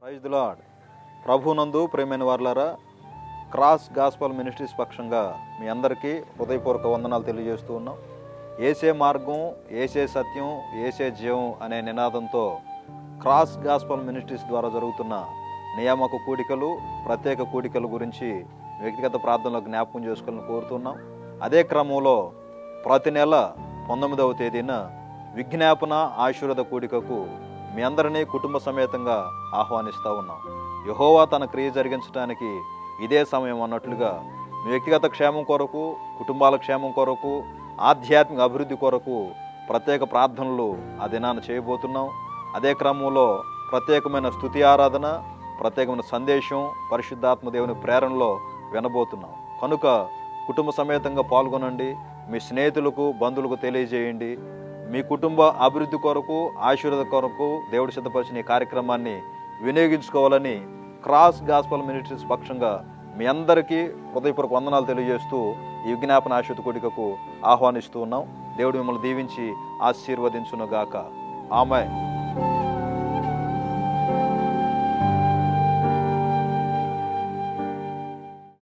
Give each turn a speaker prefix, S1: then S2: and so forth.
S1: praise the lord ప్రభునందు ప్రేమైన వార్లారా cross gospel ministries పక్షంగా మీ అందరికీ హృదయపూర్వక వందనాలు తెలియజేస్తూ ఉన్నాం ఏసే మార్గం ఏసే సత్యం ఏసే జీవం అనే నినాదంతో క్రాస్ గాస్పల్ మినిస్ట్రీస్ ద్వారా జరుగుతున్న నియామక కూడికలు ప్రత్యేక కూడికల గురించి వ్యక్తిగత ప్రార్థనలో జ్ఞాపకం చేసుకోవాలని కోరుతున్నాం అదే క్రమంలో ప్రతి నెల పంతొమ్మిదవ తేదీన విజ్ఞాపన ఆశీర్వాద కూడికకు మీ అందరినీ కుటుంబ సమేతంగా ఆహ్వానిస్తూ ఉన్నాం యహోవా తన క్రియ జరిగించడానికి ఇదే సమయం అన్నట్లుగా మీ వ్యక్తిగత క్షేమం కొరకు కుటుంబాల క్షేమం కొరకు ఆధ్యాత్మిక అభివృద్ధి కొరకు ప్రత్యేక ప్రార్థనలు ఆ దినాన్ని చేయబోతున్నాం అదే క్రమంలో ప్రత్యేకమైన స్థుతి ఆరాధన ప్రత్యేకమైన సందేశం పరిశుద్ధాత్మ దేవుని ప్రేరణలో వినబోతున్నాం కనుక కుటుంబ సమేతంగా పాల్గొనండి మీ స్నేహితులకు బంధువులకు తెలియజేయండి మీ కుటుంబ అభివృద్ధి కొరకు ఆశీర్వాద కొరకు దేవుడు సిద్ధపరిచిన ఈ కార్యక్రమాన్ని వినియోగించుకోవాలని క్రాస్ గాస్పల్ మినిస్ట్రీస్ పక్షంగా మీ అందరికీ హృదయపూర్వక వందనాలు తెలియజేస్తూ ఈ విజ్ఞాపన ఆశీర్వద కూడికకు ఆహ్వానిస్తూ ఉన్నాం దేవుడు మిమ్మల్ని దీవించి ఆశీర్వదించునుగాక ఆమె